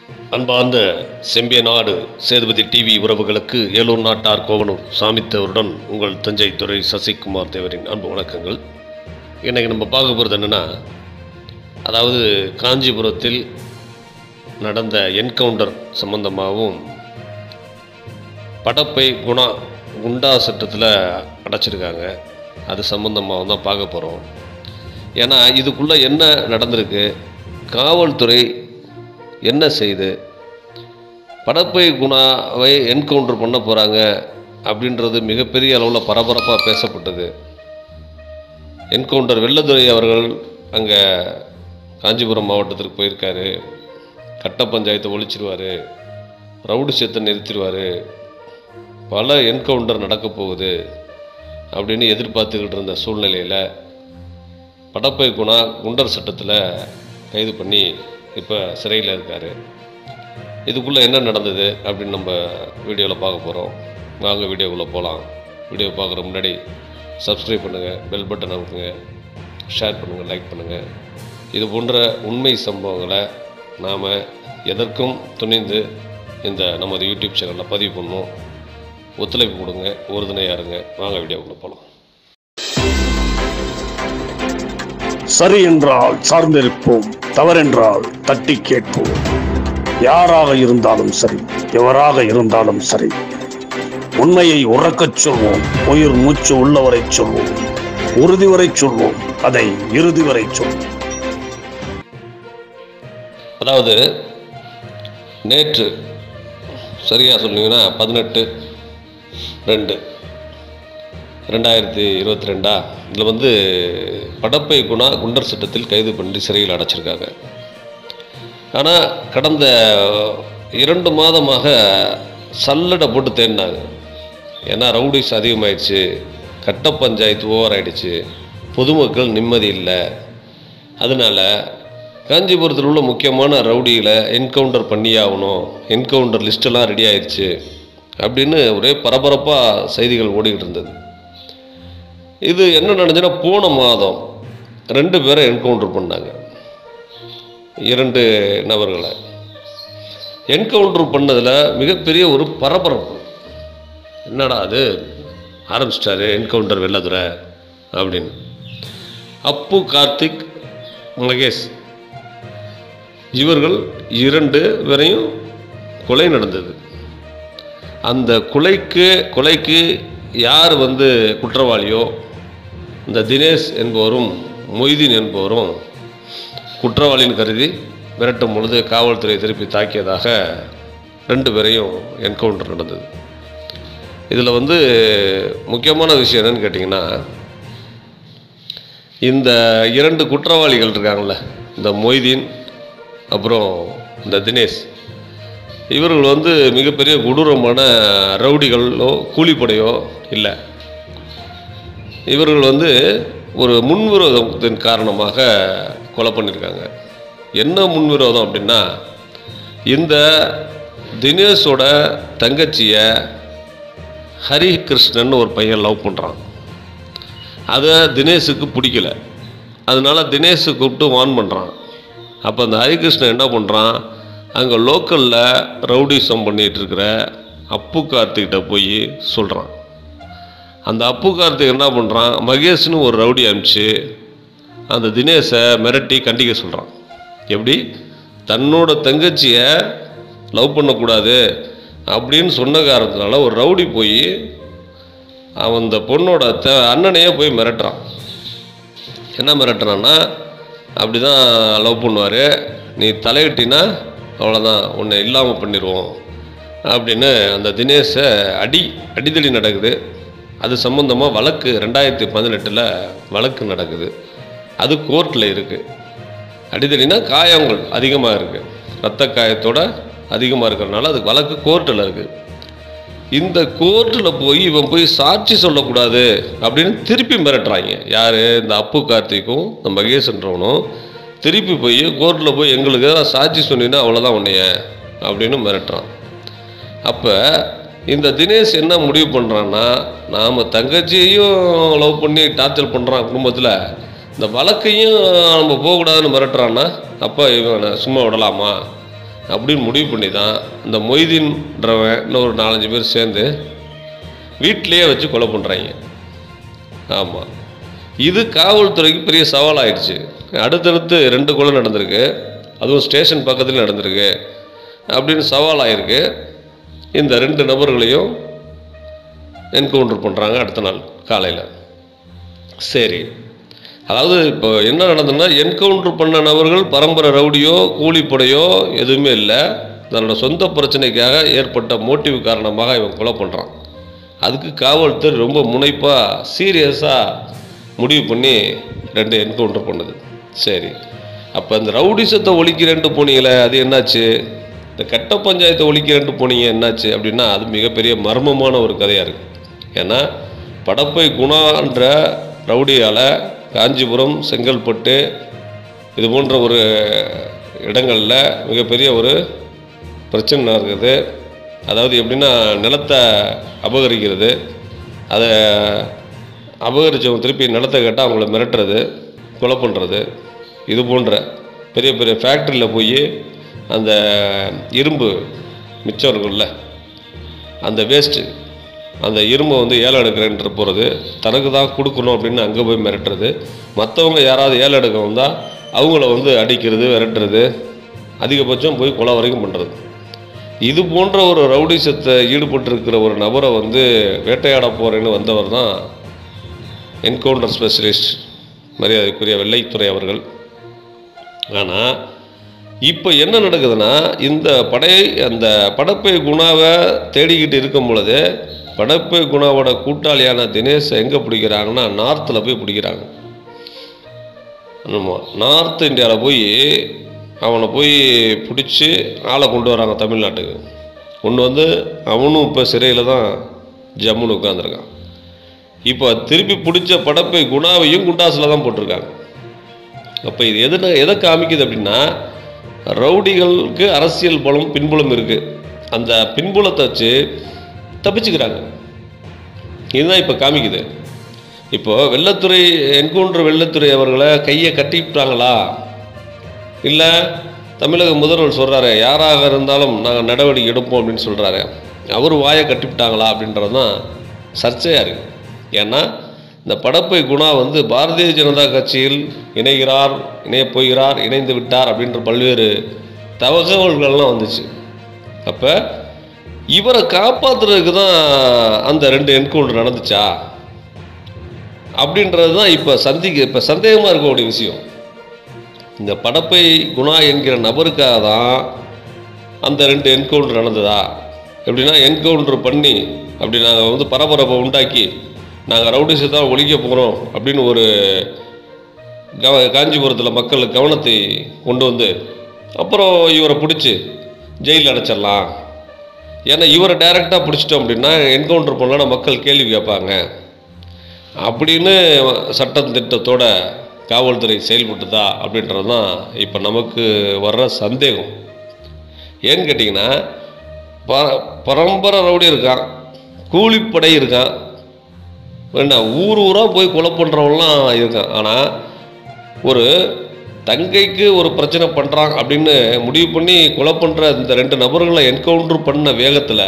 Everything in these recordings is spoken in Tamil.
அன்பார்ந்த செம்பிய நாடு சேதுபதி டிவி உறவுகளுக்கு ஏலூர் நாட்டார் கோவனூர் சாமித்தவருடன் உங்கள் தஞ்சை துறை சசிகுமார் தேவரின் அன்பு வணக்கங்கள் இன்றைக்கி நம்ம பார்க்க போகிறது என்னென்னா அதாவது காஞ்சிபுரத்தில் நடந்த என்கவுண்டர் சம்பந்தமாகவும் படப்பை குணா குண்டா சட்டத்தில் அடைச்சிருக்காங்க அது சம்பந்தமாகவும் தான் பார்க்க போகிறோம் ஏன்னா இதுக்குள்ளே என்ன நடந்திருக்கு காவல்துறை என்ன செய்து படப்பை குணாவை என்கவுண்டர் பண்ண போகிறாங்க அப்படின்றது மிகப்பெரிய அளவில் பரபரப்பாக பேசப்பட்டது என்கவுண்டர் வெள்ளதுரை அவர்கள் அங்கே காஞ்சிபுரம் மாவட்டத்திற்கு போயிருக்காரு கட்ட பஞ்சாயத்தை ஒழிச்சிருவார் ரவுடி சேத்தை நிறுத்திடுவார் பல என்கவுண்டர் நடக்க போகுது அப்படின்னு எதிர்பார்த்துக்கிட்டு இருந்த சூழ்நிலையில் படப்பை குணா குண்டர் சட்டத்தில் கைது பண்ணி இப்போ சிறையில் இருக்கார் இதுக்குள்ளே என்ன நடந்தது அப்படின்னு நம்ம வீடியோவில் பார்க்க போகிறோம் வாங்க வீடியோக்குள்ளே போகலாம் வீடியோ பார்க்குற முன்னாடி சப்ஸ்கிரைப் பண்ணுங்கள் பெல் பட்டன் அமுக்குங்க ஷேர் பண்ணுங்கள் லைக் பண்ணுங்கள் இது போன்ற உண்மை சம்பவங்களை நாம் எதற்கும் துணிந்து இந்த நமது யூடியூப் சேனலில் பதிவு பண்ணோம் ஒத்துழைப்பு கொடுங்க உறுதுணையாக இருங்க வாங்க வீடியோக்குள்ளே போகலாம் சரி என்றால் சார்ந்திருப்போம் தவறென்றால் தட்டி கேட்போம் யாராக இருந்தாலும் சரி எவராக இருந்தாலும் சரி உண்மையை உறக்கச் சொல்வோம் உயிர் மூச்சு உள்ளவரை சொல்வோம் உறுதி வரை சொல்வோம் அதை இறுதி வரை சொல்வோம் அதாவது நேற்று சரியாக சொன்னீங்கன்னா பதினெட்டு ரெண்டு ரெண்டாயிரத்தி இருபத்தி ரெண்டா இதில் வந்து படப்பை குணா குண்டர் சட்டத்தில் கைது பண்ணி சிறையில் அடைச்சிருக்காங்க ஆனால் கடந்த இரண்டு மாதமாக சல்லடை போட்டு தேடினாங்க ஏன்னா ரவுடிஸ் அதிகமாயிடுச்சு கட்ட பஞ்சாயத்து ஓவர் ஆயிடுச்சு பொதுமக்கள் நிம்மதி இல்லை அதனால் காஞ்சிபுரத்தில் உள்ள முக்கியமான ரவுடிகளை என்கவுண்டர் பண்ணியாகணும் என்கவுண்டர் லிஸ்ட்டெல்லாம் ரெடி ஆயிடுச்சு அப்படின்னு ஒரே பரபரப்பாக செய்திகள் ஓடிக்கிட்டு இருந்தது இது என்ன நடந்துச்சுன்னா போன மாதம் ரெண்டு பேரை என்கவுண்டர் பண்ணாங்க இரண்டு நபர்களை என்கவுண்டர் பண்ணதில் மிகப்பெரிய ஒரு பரபரப்பு என்னடா அது ஆரம்பிச்சிட்டாரு என்கவுண்டர் வெள்ளதுரை அப்படின்னு அப்பு கார்த்திக் மகேஷ் இவர்கள் இரண்டு பேரையும் கொலை நடந்தது அந்த கொலைக்கு கொலைக்கு யார் வந்து குற்றவாளியோ இந்த தினேஷ் என்பவரும் மொய்தீன் என்பவரும் குற்றவாளின்னு கருதி மிரட்டும் பொழுது காவல்துறை திருப்பி தாக்கியதாக ரெண்டு பேரையும் என்கவுண்டர் நடந்தது இதில் வந்து முக்கியமான விஷயம் என்னன்னு கேட்டிங்கன்னா இந்த இரண்டு குற்றவாளிகள் இருக்காங்கள்ல இந்த மொய்தீன் அப்புறம் இந்த தினேஷ் இவர்கள் வந்து மிகப்பெரிய கொடூரமான ரவுடிகளோ கூலிப்படையோ இல்லை இவர்கள் வந்து ஒரு முன்விரோதத்தின் காரணமாக கொலை பண்ணியிருக்காங்க என்ன முன்விரோதம் அப்படின்னா இந்த தினேஷோட தங்கச்சியை ஹரி கிருஷ்ணன் ஒரு பையன் லவ் பண்ணுறான் அதை தினேஷுக்கு பிடிக்கல அதனால தினேஷை கூப்பிட்டு வான் பண்ணுறான் அப்போ அந்த ஹரிகிருஷ்ணன் என்ன பண்ணுறான் அங்கே லோக்கலில் ரவுடிசம் பண்ணிகிட்டு இருக்கிற அப்பு கார்த்திகிட்ட போய் சொல்கிறான் அந்த அப்பு கார்த்திக் என்ன பண்ணுறான் மகேஷ்னு ஒரு ரவுடி அனுப்பிச்சு அந்த தினேஷை மிரட்டி கண்டிக்க சொல்கிறான் எப்படி தன்னோட தங்கச்சியை லவ் பண்ணக்கூடாது அப்படின்னு சொன்ன காரணத்தினால ஒரு ரவுடி போய் அவன் அந்த பொண்ணோட த அண்ணனையே போய் மிரட்டுறான் என்ன மிரட்டுறான்னா அப்படி தான் லவ் பண்ணுவார் நீ தலையிட்டினா அவ்வளோதான் உன்னை இல்லாமல் பண்ணிடுவோம் அப்படின்னு அந்த தினேஷை அடி அடிதடி நடக்குது அது சம்மந்தமாக வழக்கு ரெண்டாயிரத்தி பதினெட்டில் வழக்கு நடக்குது அது கோர்ட்டில் இருக்குது அடிதடினா காயங்கள் அதிகமாக இருக்குது ரத்த காயத்தோட அதிகமாக இருக்கிறனால அதுக்கு வழக்கு கோர்ட்டில் இருக்குது இந்த கோர்ட்டில் போய் இவன் போய் சாட்சி சொல்லக்கூடாது அப்படின்னு திருப்பி மிரட்டுறாங்க யார் இந்த அப்பு கார்த்திக்கும் இந்த மகேஷ்ன்றவனும் திருப்பி போய் கோர்ட்டில் போய் எங்களுக்கு ஏதாவது சாட்சி சொன்னீங்கன்னா அவ்வளோதான் உன்னைய அப்படின்னு மிரட்டுறான் அப்போ இந்த தினேஷ் என்ன முடிவு பண்ணுறான்னா நாம் தங்கச்சியையும் லவ் பண்ணி டார்ச்சர் பண்ணுறான் குடும்பத்தில் இந்த வழக்கையும் நம்ம போகக்கூடாதுன்னு மிரட்டுறான்னா அப்போ இவனை சும்மா விடலாமா அப்படின்னு முடிவு பண்ணி தான் இந்த மொய்தீன்றவன் இன்னும் ஒரு நாலஞ்சு பேர் சேர்ந்து வீட்டிலேயே வச்சு கொலை பண்ணுறாங்க ஆமாம் இது காவல்துறைக்கு பெரிய சவாலாயிடுச்சு அடுத்தடுத்து ரெண்டு கொலை நடந்திருக்கு அதுவும் ஸ்டேஷன் பக்கத்தில் நடந்திருக்கு அப்படின்னு சவாலாயிருக்கு இந்த ரெண்டு நபர்களையும் என்கவுண்டர் பண்ணுறாங்க அடுத்த நாள் காலையில் சரி அதாவது இப்போ என்ன நடந்ததுன்னா என்கவுண்டர் பண்ண நபர்கள் பரம்பரை ரவுடியோ கூலிப்படையோ எதுவுமே இல்லை தன்னோட சொந்த பிரச்சனைக்காக ஏற்பட்ட மோட்டிவ் காரணமாக இவன் கொலை பண்ணுறான் அதுக்கு காவல்துறை ரொம்ப முனைப்பாக சீரியஸாக முடிவு பண்ணி ரெண்டு என்கவுண்டர் பண்ணுது சரி அப்போ இந்த ரவுடிசத்தை ஒழிக்கிறேன்ட்டு போனீங்களே அது என்னாச்சு இந்த கட்ட பஞ்சாயத்தை ஒழிக்கிறேன்ட்டு போனீங்க என்னாச்சு அப்படின்னா அது மிகப்பெரிய மர்மமான ஒரு கதையாக இருக்குது ஏன்னா படப்பை குணான்ற ரவுடியால் காஞ்சிபுரம் செங்கல்பட்டு இது போன்ற ஒரு இடங்களில் மிகப்பெரிய ஒரு பிரச்சனை இருக்குது அதாவது எப்படின்னா நிலத்தை அபகரிக்கிறது அதை அபகரித்தவங்க திருப்பி நிலத்தை கேட்டால் அவங்கள மிரட்டுறது கொலை பண்ணுறது இது போன்ற பெரிய பெரிய ஃபேக்ட்ரியில் போய் அந்த இரும்பு மிச்சம் இருக்கும்ல அந்த வேஸ்ட்டு அந்த இரும்பை வந்து ஏலம் எடுக்கிறேன்ட்டு போகிறது தனக்கு தான் கொடுக்கணும் அப்படின்னு அங்கே போய் மிரட்டுறது மற்றவங்க யாராவது ஏலம் எடுக்க வந்தால் அவங்கள வந்து அடிக்கிறது விரட்டுறது அதிகபட்சம் போய் கொலை வரைக்கும் பண்ணுறது இது போன்ற ஒரு ரவுடிசத்தை ஈடுபட்டிருக்கிற ஒரு நபரை வந்து வேட்டையாட போகிறேன்னு வந்தவர் தான் என்கவுண்டர் ஸ்பெஷலிஸ்ட் மரியாதைக்குரிய வெள்ளைத்துறை அவர்கள் ஆனால் இப்போ என்ன நடக்குதுன்னா இந்த படை அந்த படப்பை குணாவை தேடிக்கிட்டு இருக்கும் பொழுது படப்பை குணாவோட கூட்டாளியான தினேஷ் எங்கே பிடிக்கிறாங்கன்னா நார்த்தில் போய் பிடிக்கிறாங்க ஆமாம் நார்த் இந்தியாவில் போய் அவனை போய் பிடிச்சி ஆளை கொண்டு வராங்க தமிழ்நாட்டுக்கு கொண்டு வந்து அவனும் இப்போ சிறையில் தான் ஜம்முன்னு உட்காந்துருக்கான் இப்போ திருப்பி பிடிச்ச படப்பை குணாவையும் குண்டாஸில் தான் போட்டிருக்காங்க அப்போ இது எது எதை காமிக்குது அப்படின்னா ரவுடிகளுக்கு அரசியல் பலம் பின்புலம் இருக்குது அந்த பின்புலத்தை வச்சு தப்பிச்சுக்கிறாங்க இதுதான் இப்போ காமிக்குது இப்போ வெள்ளத்துறை என்கவுண்டர் வெள்ளத்துறை அவர்களை கையை கட்டிவிட்டாங்களா இல்லை தமிழக முதல்வர் சொல்கிறாரு யாராக இருந்தாலும் நாங்கள் நடவடிக்கை எடுப்போம் அப்படின்னு சொல்கிறாரு அவர் வாயை கட்டிவிட்டாங்களா அப்படின்றது தான் சர்ச்சையாக இருக்குது ஏன்னா இந்த படப்பை குணா வந்து பாரதிய ஜனதா கட்சியில் இணைகிறார் இணையப் போகிறார் இணைந்து விட்டார் அப்படின்ற பல்வேறு தகவல்கள்லாம் வந்துச்சு அப்போ இவரை காப்பாற்றுறதுக்கு தான் அந்த ரெண்டு என்கவுண்டர் நடந்துச்சா அப்படின்றது தான் இப்போ சந்திக்க இப்போ சந்தேகமாக இருக்கக்கூடிய விஷயம் இந்த படப்பை குணா என்கிற நபருக்காக தான் அந்த ரெண்டு என்கவுண்டர் நடந்ததா எப்படின்னா என்கவுண்டர் பண்ணி அப்படி நாங்கள் வந்து பரபரப்பை உண்டாக்கி நாங்கள் ரவுடிஸை தான் ஒழிக்க போகிறோம் அப்படின்னு ஒரு கவ காஞ்சிபுரத்தில் மக்கள் கவனத்தை கொண்டு வந்து அப்புறம் இவரை பிடிச்சி ஜெயிலில் அடைச்சிடலாம் ஏன்னா இவரை டைரெக்டாக பிடிச்சிட்டோம் அப்படின்னா என்கவுண்டர் பண்ணலாம் மக்கள் கேள்வி கேட்பாங்க அப்படின்னு சட்டம் திட்டத்தோட காவல்துறை செயல்பட்டுதா அப்படின்றது தான் இப்போ நமக்கு வர்ற சந்தேகம் ஏன்னு கேட்டிங்கன்னா ப பரம்பரை ரவுடி இருக்கான் கூலிப்படை இருக்கான் என்ன ஊர் ஊராக போய் கொலை பண்ணுறவங்களாம் இருக்கான் ஆனால் ஒரு தங்கைக்கு ஒரு பிரச்சனை பண்ணுறான் அப்படின்னு முடிவு பண்ணி கொலை பண்ணுற இந்த ரெண்டு நபர்களை என்கவுண்டர் பண்ண வேகத்தில்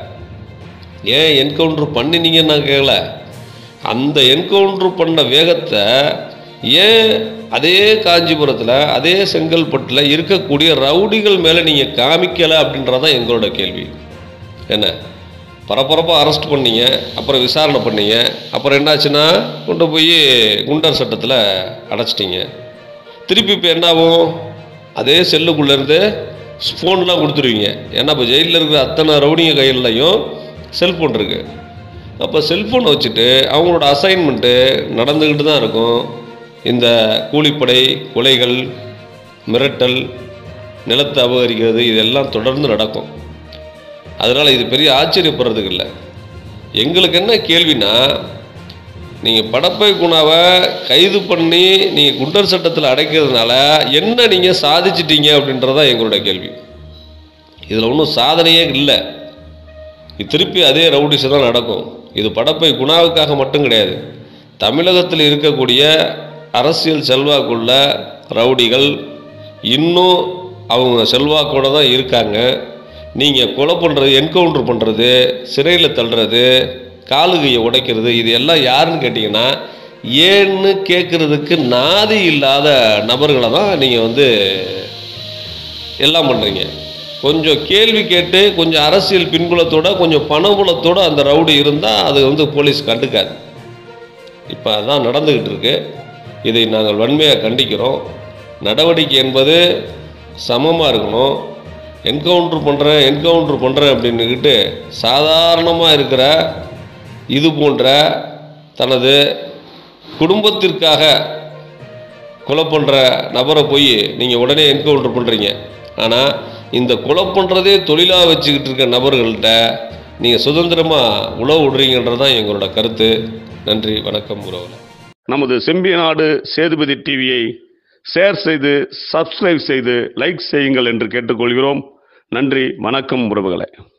ஏன் என்கவுண்டர் பண்ணினீங்கன்னு நான் கேட்கல அந்த என்கவுண்டர் பண்ண வேகத்தை ஏன் அதே காஞ்சிபுரத்தில் அதே செங்கல்பட்டில் இருக்கக்கூடிய ரவுடிகள் மேலே நீங்கள் காமிக்கலை அப்படின்றதான் எங்களோட கேள்வி என்ன பரபரப்பாக அரெஸ்ட் பண்ணீங்க அப்புறம் விசாரணை பண்ணீங்க அப்புறம் என்னாச்சுன்னா கொண்டு போய் குண்டர் சட்டத்தில் அடைச்சிட்டிங்க திருப்பி இப்போ என்னாகும் அதே செல்லுக்குள்ளேருந்து ஃபோன்லாம் கொடுத்துருவீங்க ஏன்னா இப்போ ஜெயிலில் இருக்கிற அத்தனை ரவுடிங்க கையிலையும் செல்ஃபோன் இருக்குது அப்போ செல்ஃபோனை வச்சுட்டு அவங்களோட அசைன்மெண்ட்டு நடந்துக்கிட்டு தான் இருக்கும் இந்த கூலிப்படை கொலைகள் மிரட்டல் நிலத்தை அபகரிக்கிறது இதெல்லாம் தொடர்ந்து நடக்கும் அதனால் இது பெரிய ஆச்சரியப்படுறதுக்கு இல்லை எங்களுக்கு என்ன கேள்வினா நீங்கள் படப்பை குணாவை கைது பண்ணி நீங்கள் குண்டர் சட்டத்தில் அடைக்கிறதுனால என்ன நீங்கள் சாதிச்சிட்டீங்க அப்படின்றதான் எங்களோட கேள்வி இதில் ஒன்றும் சாதனையே இல்லை இது திருப்பி அதே ரவுடிஸ் தான் நடக்கும் இது படப்பை குணாவுக்காக மட்டும் கிடையாது தமிழகத்தில் இருக்கக்கூடிய அரசியல் செல்வாக்குள்ள ரவுடிகள் இன்னும் அவங்க செல்வாக்கோட தான் இருக்காங்க நீங்கள் கொலை பண்ணுறது என்கவுண்டர் பண்ணுறது சிறையில் தள்ளுறது காலுகையை உடைக்கிறது இது எல்லாம் யாருன்னு கேட்டிங்கன்னா ஏன்னு கேட்குறதுக்கு நாதி இல்லாத நபர்களை தான் நீங்கள் வந்து எல்லாம் பண்ணுறீங்க கொஞ்சம் கேள்வி கேட்டு கொஞ்சம் அரசியல் பின்புலத்தோட கொஞ்சம் பணபுலத்தோட அந்த ரவுடி இருந்தால் அது வந்து போலீஸ் கண்டுக்காது இப்போ அதான் நடந்துக்கிட்டு இருக்கு இதை நாங்கள் வன்மையாக கண்டிக்கிறோம் நடவடிக்கை என்பது சமமாக இருக்கணும் என்கவுண்டர் பண்ணுறேன் என்கவுண்டர் பண்ணுறேன் அப்படின்னுக்கிட்டு சாதாரணமாக இருக்கிற இது போன்ற தனது குடும்பத்திற்காக கொலை பண்ணுற நபரை போய் நீங்கள் உடனே என்கவுண்டர் பண்ணுறீங்க ஆனால் இந்த கொலை பண்ணுறதே தொழிலாக வச்சுக்கிட்டு இருக்க நபர்கள்ட்ட நீங்கள் சுதந்திரமாக உழவு விடுறீங்கன்றது தான் எங்களோட கருத்து நன்றி வணக்கம் உறவுல நமது செம்பியநாடு சேதுபதி டிவியை ஷேர் செய்து சப்ஸ்கிரைப் செய்து லைக் செய்யுங்கள் என்று கேட்டுக்கொள்கிறோம் நன்றி வணக்கம் உறவுகளே